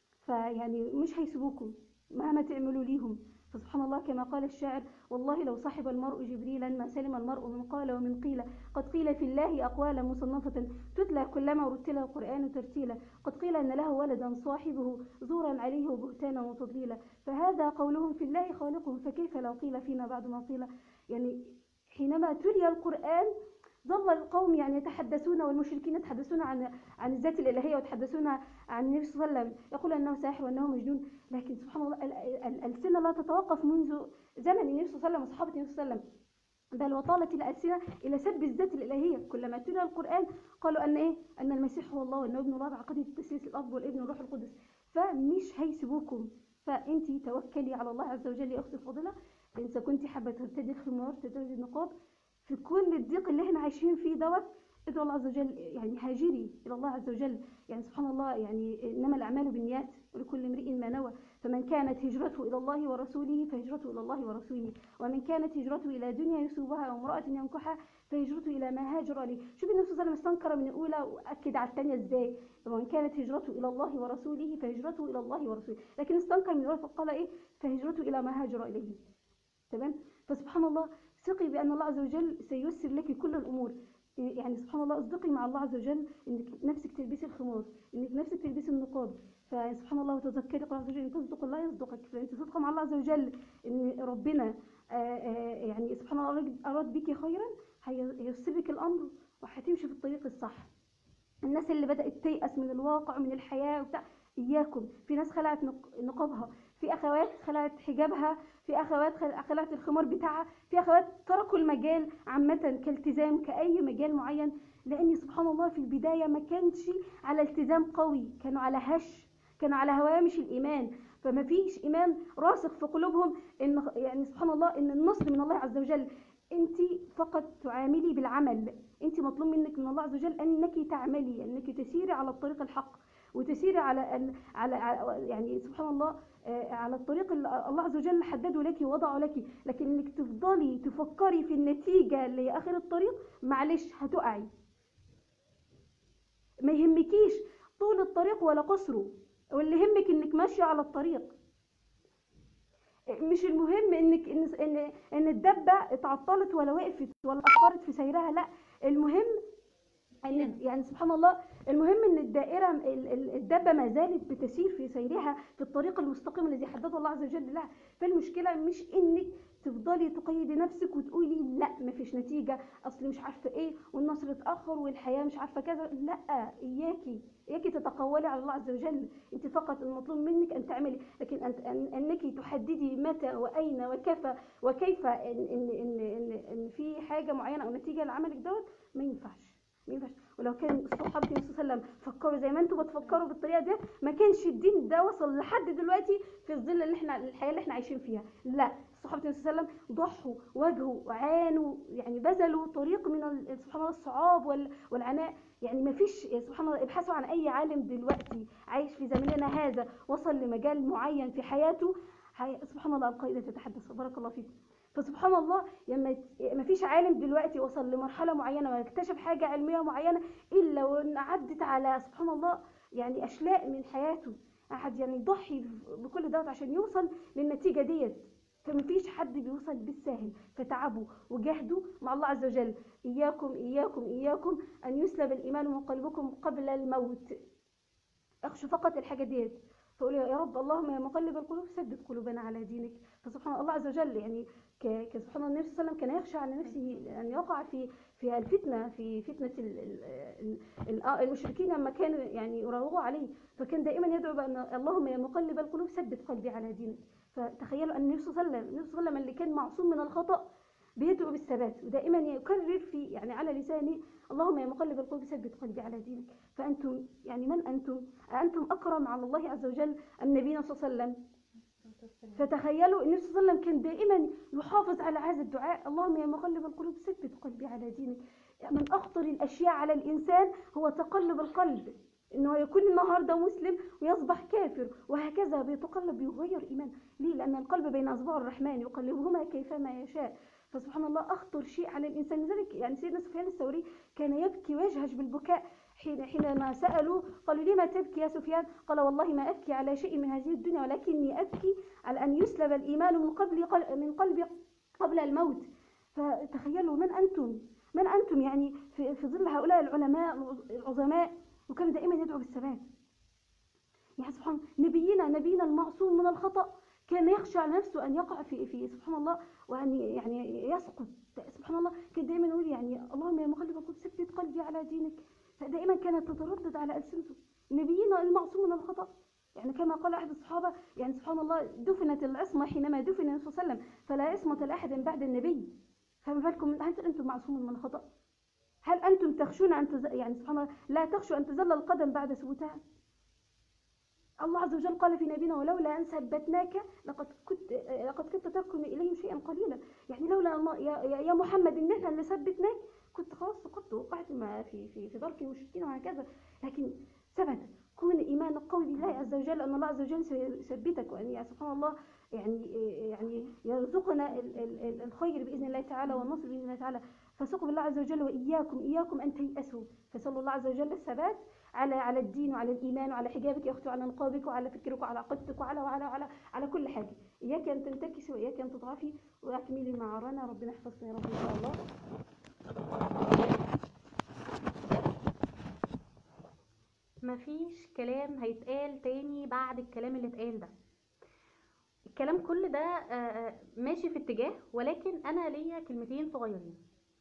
فيعني مش هيسيبوكم مهما تعملوا ليهم فسبحان الله كما قال الشاعر والله لو صحب المرء جبريلا ما سلم المرء من قال ومن قيل قد قيل في الله أقوالا مصنفة تتلى كلما رتل القرآن ترتيلا قد قيل أن له ولدا صاحبه زورا عليه وبهتانا وتضليلا فهذا قولهم في الله خالقهم فكيف لو قيل فينا بعد ما قيل يعني حينما تلي القرآن ظل القوم يعني يتحدثون والمشركين يتحدثون عن عن الذات الإلهية ويتحدثون عن النبي صلى الله عليه وسلم يقول أنه ساحر وأنه مجنون لكن سبحان الله ال- ال- ال- الألسنة لا تتوقف منذ زمن النبي صلى الله عليه وسلم وصحابة النبي صلى الله عليه وسلم بل وطالت الألسنة إلى سب الذات الإلهية كلما تلى القرآن قالوا أن إيه أن المسيح هو الله وأنه ابن الله بعقيدة التثليث الأب والابن والروح القدس فمش هيسيبوكم فأنت توكلي على الله عز وجل يا أختي الفاضلة إذا كنت حابة ترتدي الخمار ترتدي النقاب في كل الضيق اللي احنا عايشين فيه دوت ادعو الله عز وجل يعني هاجري الى الله عز وجل يعني سبحان الله يعني انما الاعمال بالنيات ولكل امرئ ما نوى فمن كانت هجرته الى الله ورسوله فهجرته الى الله ورسوله ومن كانت هجرته الى دنيا يصيبها او امراه ينكحها فهجرته الى ما هاجر اليه شوف النبي صلى الله عليه وسلم استنكر من الاولى واكد على الثانيه ازاي ومن كانت هجرته الى الله ورسوله فهجرته الى الله ورسوله لكن استنكر من الاولى فقال ايه فهجرته الى ما هاجر اليه تمام فسبحان الله ثقي بان الله عز وجل سييسر لك كل الامور يعني سبحان الله اصدقي مع الله عز وجل انك نفسك تلبسي الخمار انك نفسك تلبسي النقاب فسبحان الله وتذكري قول عز وجل ان تصدق الله يصدقك فانت صادقه مع الله عز وجل ان ربنا آه، آه، يعني سبحان الله أراد- اراد بك خيرا هيسرك الامر وهتمشي في الطريق الصح الناس اللي بدات تيأس من الواقع ومن الحياه وبتاع اياكم في ناس خلعت نق- نقابها في اخوات خلعت حجابها في اخوات خل- خلعت الخمار بتاعها في اخوات تركوا المجال عامه كالتزام كاي مجال معين لان سبحان الله في البدايه ما كانش على التزام قوي كانوا على هش كانوا على هوامش الايمان فما فيش ايمان راسخ في قلوبهم ان يعني سبحان الله ان النصر من الله عز وجل انت فقط تعاملي بالعمل انت مطلوب منك من الله عز وجل انك تعملي انك تسيري على الطريق الحق وتسيري على ال- على على- يعني سبحان الله آه، على الطريق اللي الله عز وجل حدده لك ووضعه لك لكن انك تفضلي تفكري في النتيجه اللي هي اخر الطريق معلش هتقعي ما يهمكيش طول الطريق ولا قصره واللي يهمك انك ماشيه على الطريق مش المهم انك ان ان ان الدبه اتعطلت ولا وقفت ولا اخرت في سيرها لا المهم ان يعني سبحان الله المهم ان الدائره ال- ال- الدبه ما زالت بتسير في سيرها في الطريق المستقيم الذي حدده الله عز وجل لها فالمشكله مش انك تفضلي تقيدي نفسك وتقولي لا مفيش نتيجه اصل مش عارفه ايه والنصر اتاخر والحياه مش عارفه كذا لا اياكي اياكي تتقولي على الله عز وجل انت فقط المطلوب منك ان تعملي لكن أن أن انك تحددي متى واين وكيف وكيف ان ان ان ان, إن في حاجه معينه او نتيجه لعملك دوت ما ينفعش ما ينفعش ولو كان الصحابه النبي صلى الله عليه وسلم فكروا زي ما انتم بتفكروا بالطريقه دي ما كانش الدين ده وصل لحد دلوقتي في الظل اللي احنا الحياه اللي احنا عايشين فيها لا الصحابه النبي صلى الله عليه وسلم ضحوا واجهوا وعانوا يعني بذلوا طريق من ال- سبحان الله الصعاب وال- والعناء يعني ما فيش سبحان الله ابحثوا عن اي عالم دلوقتي عايش في زماننا هذا وصل لمجال معين في حياته حي... سبحان الله القائده تتحدث بارك الله فيكم فسبحان الله لما ما فيش عالم دلوقتي وصل لمرحله معينه واكتشف حاجه علميه معينه الا وان عدت على سبحان الله يعني اشلاء من حياته احد يعني يضحي بكل دوت عشان يوصل للنتيجه ديت فما فيش حد بيوصل بالساهل فتعبوا وجاهدوا مع الله عز وجل اياكم اياكم اياكم ان يسلب الايمان من قلبكم قبل الموت اخشوا فقط الحاجه ديت فقولوا يا رب اللهم يا مقلب القلوب ثبت قلوبنا على دينك فسبحان الله عز وجل يعني ك- كسبحان الله النبي صلى الله عليه وسلم كان يخشى على نفسه ان يقع في في الفتنه في فتنه ال- ال- ال- ال- آه المشركين لما كانوا يعني يراوغوا عليه فكان دائما يدعو بان اللهم يا مقلب القلوب ثبت قلبي على دينك فتخيلوا ان النبي صلى الله عليه وسلم النبي صلى الله عليه وسلم اللي كان معصوم من الخطا بيدعو بالثبات ودائما يكرر في يعني على لسانه اللهم يا مقلب القلوب ثبت قلبي على دينك فانتم يعني من انتم انتم اكرم على الله عز وجل ام نبينا صلى الله عليه وسلم فتخيلوا النبي صلى الله عليه وسلم كان دائما يحافظ على هذا الدعاء اللهم يا مقلب القلوب ثبت قلبي على دينك من اخطر الاشياء على الانسان هو تقلب القلب انه يكون النهارده مسلم ويصبح كافر وهكذا بيتقلب يغير ايمان ليه لان القلب بين اصبع الرحمن يقلبهما كيفما يشاء فسبحان الله اخطر شيء على الانسان لذلك يعني سيدنا سفيان الثوري كان يبكي ويجهش بالبكاء حين حينما سالوا قالوا لما تبكي يا سفيان قال والله ما ابكي على شيء من هذه الدنيا ولكني ابكي على ان يسلب الايمان من قبل من قلبي قبل الموت فتخيلوا من انتم من انتم يعني في, في ظل هؤلاء العلماء العظماء وكان دائما يدعو بالثبات يعني سبحان نبينا نبينا المعصوم من الخطأ كان يخشى على نفسه ان يقع في في سبحان الله وان يعني يسقط سبحان الله كان دائما يقول يعني اللهم يا مقلب القلوب ثبت قلبي على دينك فدائما كانت تتردد على السنته نبينا المعصوم من الخطأ يعني كما قال احد الصحابه يعني سبحان الله دفنت العصمه حينما دفن النبي صلى الله عليه وسلم فلا عصمه لاحد بعد النبي فما بالكم هل انتم معصومون من الخطأ؟ هل انتم تخشون ان تز... يعني سبحان الله لا تخشوا ان تزل القدم بعد ثبوتها؟ الله عز وجل قال في نبينا ولولا ان ثبتناك لقد كنت لقد كنت تركن اليهم شيئا قليلا يعني لولا الله يا, يا محمد ان احنا اللي ثبتناك كنت خلاص سقطت وقعت ما في في في درك المشركين وهكذا لكن ثبت كون ايمانك قوي بالله عز وجل ان الله عز وجل سيثبتك وان يعني سبحان الله يعني يعني يرزقنا الخير باذن الله تعالى والنصر باذن الله تعالى فثقوا بالله عز وجل واياكم اياكم ان تيأسوا فسأل الله عز وجل الثبات على على الدين وعلى الايمان وعلى حجابك يا اختي وعلى نقابك وعلى فكرك وعلى عقيدتك وعلى وعلى وعلى على كل حاجه اياك ان تنتكسي واياك ان تضعفي واكملي ما عرانا ربنا يحفظنا يا رب ان شاء الله مفيش كلام هيتقال تاني بعد الكلام اللي اتقال ده الكلام كل ده ماشي في اتجاه ولكن انا ليا كلمتين صغيرين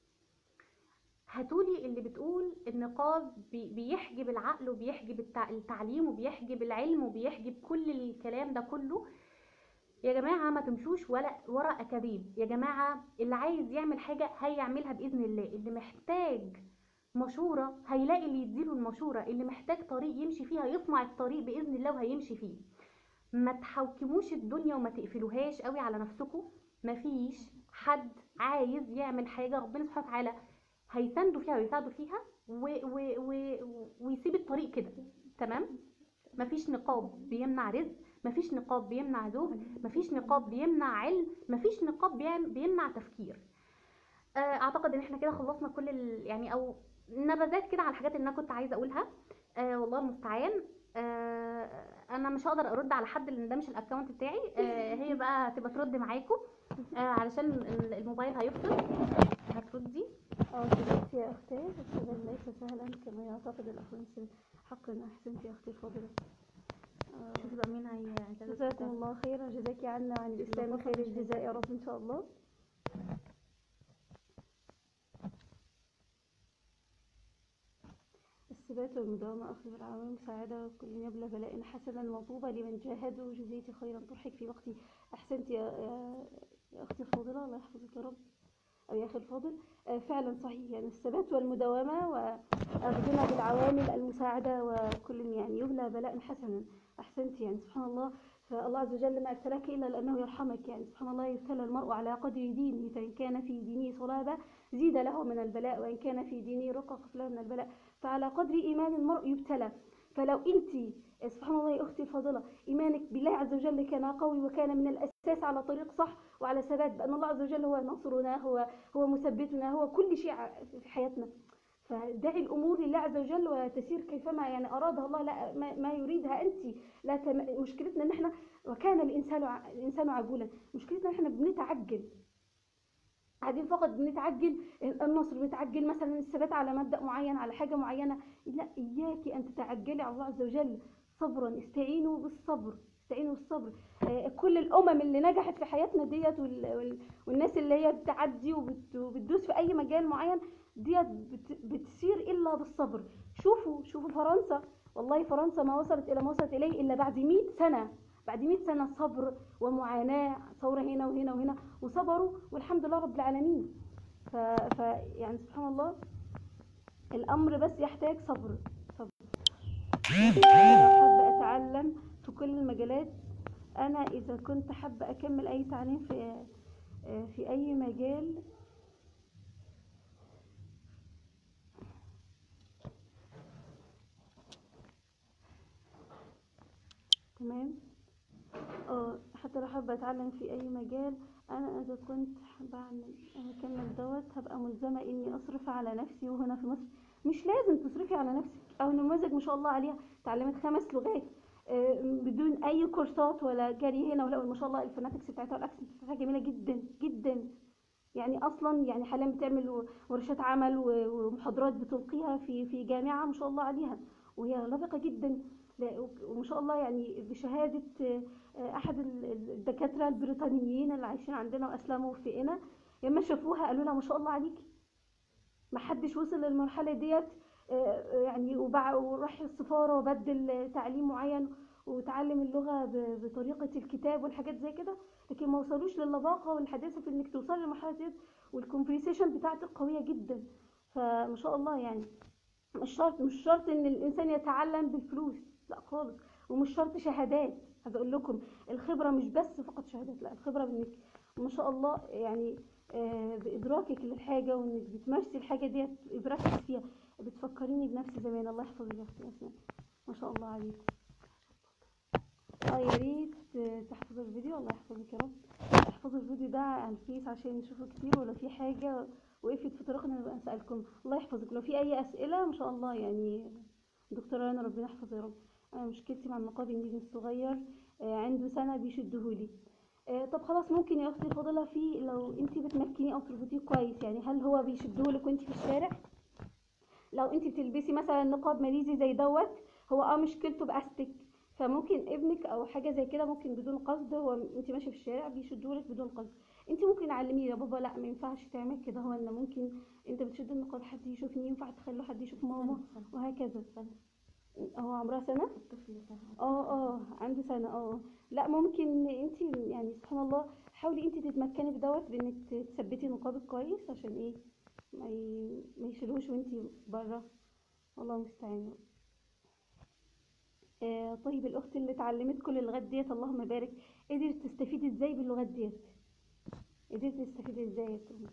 هاتولي اللي بتقول النقاب بيحجب العقل وبيحجب التعليم وبيحجب العلم وبيحجب كل الكلام ده كله يا جماعة ما تمشوش ولا ورا أكاذيب يا جماعة اللي عايز يعمل حاجة هيعملها بإذن الله اللي محتاج مشورة هيلاقي اللي يديله المشورة اللي محتاج طريق يمشي فيه هيصنع الطريق بإذن الله وهيمشي فيه ما تحوكموش الدنيا وما تقفلوهاش قوي على نفسكم مفيش حد عايز يعمل حاجة ربنا سبحانه وتعالى هيساندوا فيها ويساعدوا فيها و و و ويسيب الطريق كده تمام مفيش نقاب بيمنع رزق مفيش نقاب بيمنع زهد مفيش نقاب بيمنع علم مفيش نقاب بيمنع تفكير اعتقد ان احنا كده خلصنا كل ال... يعني او نبذات كده على الحاجات اللي انا كنت عايزه اقولها آه والله المستعان آه انا مش هقدر ارد على حد لان ده مش الاكونت بتاعي آه هي بقى هتبقى ترد معاكم آه علشان الموبايل هيفصل هتردي اه سلمتي يا اختي السؤال ليس سهلا كما يعتقد الاخوين حقا احسنتي يا اختي الفاضله شوفي بقى مين هي جزاكم الله خيرا جزاكي عنا عن الاسلام خير الجزاء يا رب ان شاء الله الثبات والمداومة أخذ بالعوام مساعدة كل يبلى بلاء حسنا مطوبة لمن جاهدوا جزيتي خيرا ترحك في وقتي أحسنت يا, يا أختي الفاضلة الله يحفظك يا رب أو يا أخي الفاضل فعلا صحيح يعني الثبات والمداومة وأخذنا بالعوامل المساعدة وكل يعني يبلى بلاء حسنا أحسنت يعني سبحان الله فالله عز وجل ما ابتلاك إلا لأنه يرحمك يعني سبحان الله يبتلى المرء على قدر دينه فإن كان في دينه صلابة زيد له من البلاء وإن كان في دينه رقق له من البلاء فعلى قدر إيمان المرء يبتلى فلو أنت سبحان الله يا أختي الفاضلة إيمانك بالله عز وجل كان قوي وكان من الأساس على طريق صح وعلى ثبات بأن الله عز وجل هو نصرنا هو هو مثبتنا هو كل شيء في حياتنا فدعي الامور لله عز وجل وتسير كيفما يعني ارادها الله لا ما يريدها انت لا تم... مشكلتنا ان احنا وكان الانسان ع... الانسان عجولا مشكلتنا ان احنا بنتعجل قاعدين فقط بنتعجل النصر بنتعجل مثلا الثبات على مبدا معين على حاجه معينه لا اياك ان تتعجلي على الله عز وجل صبرا استعينوا بالصبر استعينوا بالصبر آه كل الامم اللي نجحت في حياتنا ديت وال... وال... والناس اللي هي بتعدي وبت... وبتدوس في اي مجال معين ديت بتسير الا بالصبر شوفوا شوفوا فرنسا والله فرنسا ما وصلت الى ما وصلت اليه الا بعد 100 سنه بعد 100 سنه صبر ومعاناه ثوره هنا وهنا وهنا وصبروا والحمد لله رب العالمين ف... ف يعني سبحان الله الامر بس يحتاج صبر صبر حابه اتعلم في كل المجالات انا اذا كنت حابه اكمل اي تعليم في في اي مجال تمام اه حتى لو حابة اتعلم في اي مجال انا اذا كنت بعمل اكمل دوت هبقى ملزمة اني اصرف على نفسي وهنا في مصر مش لازم تصرفي على نفسك او نماذج ما شاء الله عليها اتعلمت خمس لغات آه، بدون اي كورسات ولا جري هنا ولا ما شاء الله الفوناتكس بتاعتها والاكسنت بتاعتها جميله جدا جدا يعني اصلا يعني حاليا بتعمل ورشات عمل و- ومحاضرات بتلقيها في في جامعه ما شاء الله عليها وهي لبقه جدا لا- وما شاء الله يعني بشهاده آه، آه، احد ال- ال- الدكاتره البريطانيين اللي عايشين عندنا واسلموا في هنا لما شافوها قالوا لها ما شاء الله عليكي ما حدش وصل للمرحله ديت آه، يعني وبع- وراح السفاره وبدل تعليم معين وتعلم اللغه ب- بطريقه الكتاب والحاجات زي كده لكن ما وصلوش للباقه والحداثه في انك توصلي للمرحله ديت والكونفرسيشن بتاعتك قويه جدا فما شاء الله يعني مش شرط مش شرط ان الانسان يتعلم بالفلوس لا خالص ومش شرط شهادات عايزه اقول لكم الخبره مش بس فقط شهادات لا الخبره بانك ما شاء الله يعني آه، بادراكك للحاجه وانك بتمارسي الحاجه ديت براكتس فيها بتفكريني بنفسي زمان الله يحفظك يا اختي اسماء ما شاء الله عليك اه يا ريت آه، تحفظوا الفيديو الله يحفظك يا رب احفظوا الفيديو ده على الفيس عشان نشوفه كتير ولو في حاجه وقفت في طريقنا نبقى نسالكم الله يحفظك لو في اي اسئله ما شاء الله يعني دكتوره انا ربنا يحفظها يا رب انا مشكلتي مع النقاب ان ابني الصغير آه، عنده سنه بيشدهولي آه، طب خلاص ممكن يا اختي فاضله في لو انت بتمكنيه او تربطيه كويس يعني هل هو بيشدهولك وانت في الشارع لو انت بتلبسي مثلا نقاب ماليزي زي دوت هو اه مشكلته باستك فممكن ابنك او حاجه زي كده ممكن بدون قصد هو انت ماشيه في الشارع بيشدهولك بدون قصد انت ممكن تعلميه يا بابا لا ما ينفعش تعمل كده هو ان ممكن انت بتشد النقاب حد يشوفني ينفع تخلوا حد يشوف ماما وهكذا هو عمرها سنه الطفل سنة اه اه عنده سنة اه لا ممكن انت يعني سبحان الله حاولي انت تتمكني بدوت بانك تثبتي نقابك كويس عشان ايه ما ي... ما يشيلوش وانت بره والله المستعان آه طيب الاخت اللي اتعلمت كل اللغات ديت اللهم بارك قدرت تستفيد ازاي باللغات ديت قدرت تستفيد ازاي يا أختي؟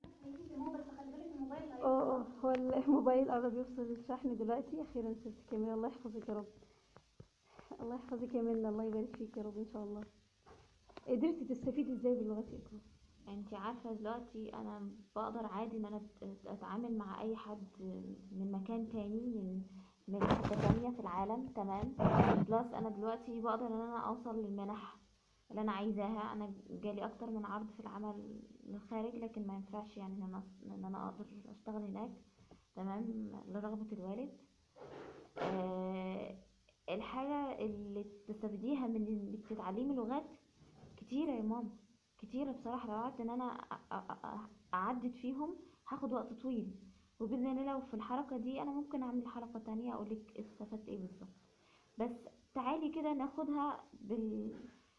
اه اه هو الموبايل قرب يوصل للشحن دلوقتي اخيرا ست كامل الله يحفظك يا رب الله يحفظك يا منى الله يبارك فيك يا رب ان شاء الله قدرتي تستفيدي ازاي باللغات يا اكرام انت عارفة دلوقتي انا بقدر عادي ان انا أت- اتعامل مع اي حد من مكان تاني من من حتة تانية في العالم تمام بلس انا دلوقتي بقدر ان انا اوصل للمنح اللي انا عايزاها انا جالي اكتر من عرض في العمل للخارج لكن ما ينفعش يعني ان انا ان انا اقدر اشتغل هناك تمام لرغبة الوالد آه الحاجة اللي تستفيديها من انك تتعلمي لغات كتيرة يا ماما كتيرة بصراحة لو قعدت ان انا أ- أ- أ- اعدد فيهم هاخد وقت طويل وباذن الله لو في الحلقة دي انا ممكن اعمل حلقة تانية اقولك استفدت ايه بالظبط بس تعالي كده ناخدها بال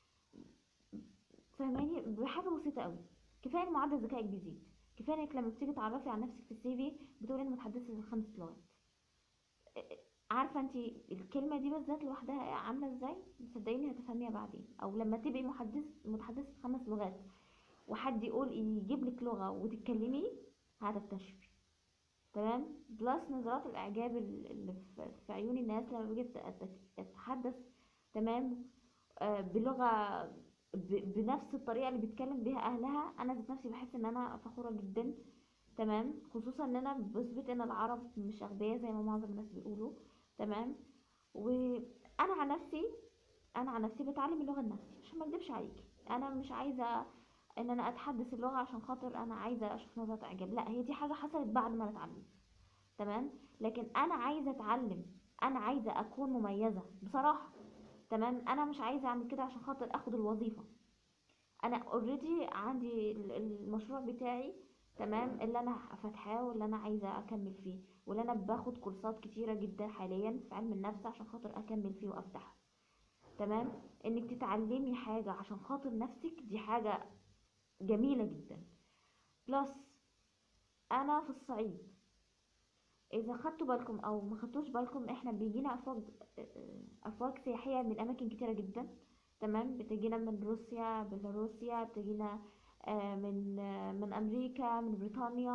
فاهماني بحاجة بسيطة قوي كفاية ان معدل ذكائك بيزيد كفاية انك لما بتيجي تعرفي عن نفسك في السي في بتقولي انا متحدثة خمس لغات عارفه انت الكلمه دي بالذات لوحدها عامله ازاي صدقيني هتفهميها بعدين او لما تبقي محدث متحدثه خمس لغات وحد يقول يجيب لك لغه وتتكلمي هتكتشفي تمام بلس نظرات الاعجاب ال- اللي في- في عيون الناس لما باجي أت- أت- اتحدث تمام آه، بلغه ب- بنفس الطريقه اللي بيتكلم بيها اهلها انا ذات نفسي بحس ان انا فخوره جدا تمام خصوصا ان انا بثبت ان العرب مش اغبياء زي ما معظم الناس بيقولوا تمام وانا عن نفسي انا عن نفسي بتعلم اللغه لنفسي عشان ما اكدبش عليكي انا مش عايزه ان انا اتحدث اللغه عشان خاطر انا عايزه اشوف نظره اعجاب لا هي دي حاجه حصلت بعد ما انا اتعلمت تمام لكن انا عايزه اتعلم انا عايزه اكون مميزه بصراحه تمام انا مش عايزه اعمل كده عشان خاطر اخد الوظيفه انا اوريدي عندي ال- المشروع بتاعي تمام اللي انا فاتحاه واللي انا عايزه اكمل فيه واللي انا باخد كورسات كتيره جدا حاليا في علم النفس عشان خاطر اكمل فيه وافتحه تمام انك تتعلمي حاجه عشان خاطر نفسك دي حاجه جميله جدا بلس انا في الصعيد اذا خدتوا بالكم او ما خدتوش بالكم احنا بيجينا افواج افواج سياحيه من اماكن كتيره جدا تمام بتجينا من روسيا بيلاروسيا بتجينا آه، من آه، من امريكا من بريطانيا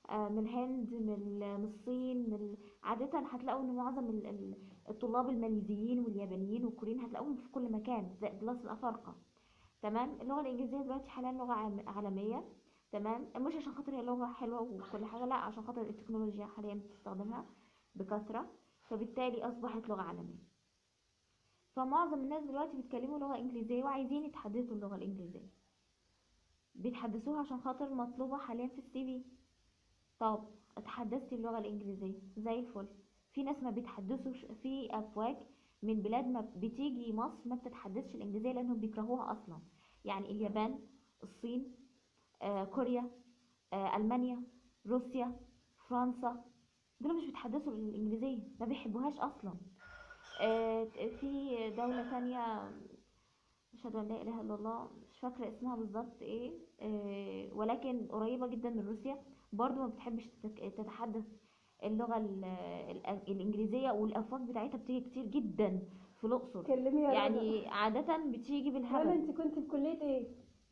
آه، من الهند من ال- من الصين من ال- عادة هتلاقوا ان معظم ال- ال- الطلاب الماليزيين واليابانيين والكوريين هتلاقوهم في كل مكان زي بلس الافارقه تمام اللغه الانجليزيه دلوقتي حاليا لغه عام- عالميه تمام مش عشان خاطر هي لغه حلوه وكل حاجه لا عشان خاطر التكنولوجيا حاليا بتستخدمها بكثره فبالتالي اصبحت لغه عالميه فمعظم الناس دلوقتي بيتكلموا لغه انجليزيه وعايزين يتحدثوا اللغه الانجليزيه بيتحدثوها عشان خاطر مطلوبه حاليا في السي في طب اتحدثتي اللغه الانجليزيه زي الفل في ناس ما بيتحدثوش في افواج من بلاد ما بتيجي مصر ما بتتحدثش الانجليزيه لانهم بيكرهوها اصلا يعني اليابان الصين آه، كوريا آه، المانيا روسيا فرنسا دول مش بيتحدثوا الانجليزيه ما بيحبوهاش اصلا آه، في دوله تانية اشهد ان لا اله الا الله مش فاكره اسمها بالظبط ايه آه، ولكن قريبه جدا من روسيا برضو ما بتحبش تتك- تتحدث اللغه ال- ال- الانجليزيه والافواج بتاعتها بتيجي كتير جدا في الاقصر كلمي يا رنا. يعني عاده بتيجي رنا بالهبل انت كنت في كليه ايه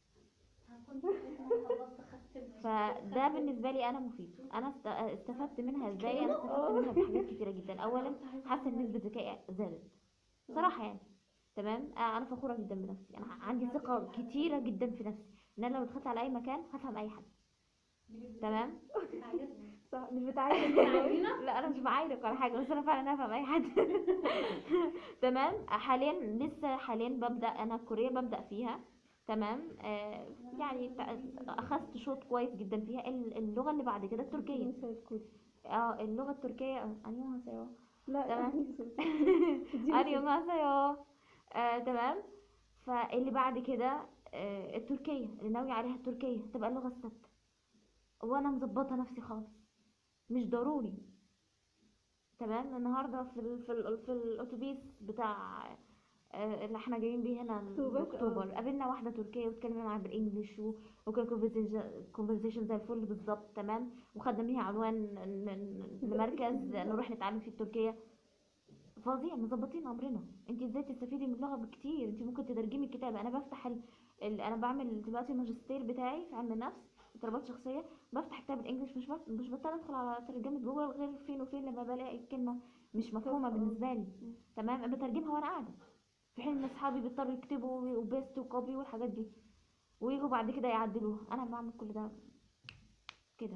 فده بالنسبه لي انا مفيد انا است- استفدت منها ازاي انا استفدت منها في حاجات كتيره جدا اولا حاسه ان نسبه ذكائي زادت صراحه يعني تمام آه، انا فخوره جدا بنفسي انا عندي ثقه كتيره جدا في نفسي ان انا لو دخلت على اي مكان هفهم اي حد تمام صح مش بتعايز لا انا مش بعايرك ولا حاجه بس انا فعلا هفهم اي حد تمام حاليا لسه حاليا ببدا انا كوريا ببدا فيها تمام آه يعني ت- اخذت شوط كويس جدا فيها ال- اللغه اللي بعد كده التركيه اه اللغه التركيه انيوها سيو لا تمام. دي انيوها سيو آه تمام فاللي بعد كده آه التركيه اللي ناوي عليها التركيه تبقى اللغه الثابته وانا مظبطه نفسي خالص مش ضروري تمام النهارده في ال في ال في الاتوبيس بتاع آه، اللي احنا جايين بيه هنا أكتوبر، اكتوبر قابلنا واحده تركيه واتكلمنا معاها بالانجلش و- وكان كونفرزيشن زي الفل بالظبط تمام وخدنا بيها عنوان ن- ن- لمركز نروح نتعلم فيه التركيه فظيع مظبطين امرنا انت ازاي تستفيدي من اللغه بكتير انت ممكن تترجمي الكتاب انا بفتح ال... ال... انا بعمل دلوقتي الماجستير بتاعي في علم النفس اضطرابات شخصيه بفتح كتاب الانجليش مش بس مش بضطر ادخل على ترجمه جوجل غير فين وفين لما بلاقي الكلمه مش مفهومه بالنسبه لي تمام بترجمها وانا قاعده في حين ان اصحابي بيضطروا يكتبوا وبيست وكوبي والحاجات دي ويجوا بعد كده يعدلوها انا بعمل كل ده كده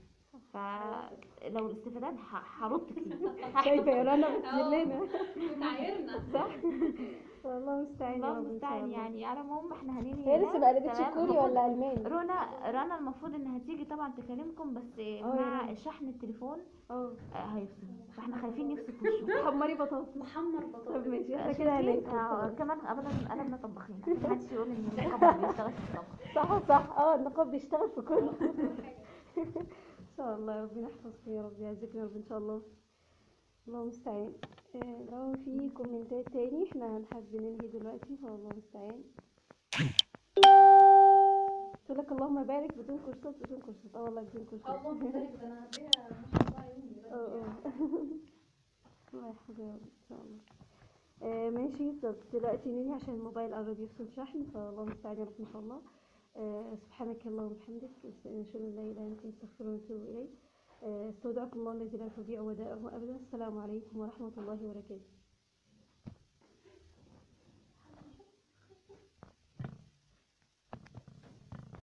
فلو الاستفادات ه- هرد كتير شايفه يا رنا بتذلنا بتعايرنا صح والله المستعان يا الله رب إن شاء المستعان الله. يعني على العموم احنا هنيجي هي هنا، لسه ما قلبتش تمام؟ كوري المفروض- ولا الماني رنا رنا المفروض انها تيجي طبعا تكلمكم بس يا مع رنا. شحن التليفون اه آه، هيفصل فاحنا خايفين يفصل في وشه حمري بطاطس محمر طب بطاطس ماشي احنا شايفين؟ كده آه، هناكل كمان ابدا قلبنا طباخين عشان محدش يقول ان النقاب ما بيشتغلش في الطبخ صح صح اه النقاب بيشتغل في كله ان شاء الله ربنا يحفظك يا رب يعزك يا رب ان شاء الله الله المستعان آه، لو في كومنتات تاني احنا هنحب ننهي دلوقتي فالله المستعان قلت لك اللهم بارك بدون كورسات بدون كورسات اه والله بدون كورسات اللهم بارك ده انا هديها ما شاء الله يومي اه اه الله يحفظها يا رب ان شاء الله آه ماشي طب دلوقتي ننهي عشان الموبايل قرب يفصل شحن فالله المستعان يا رب ان شاء الله آه سبحانك اللهم وبحمدك نشهد ان لا اله الا انت نستغفرك ونتوب اليك آه استودعكم الله الذي لا تضيع ودائعه ابدا السلام عليكم ورحمه الله وبركاته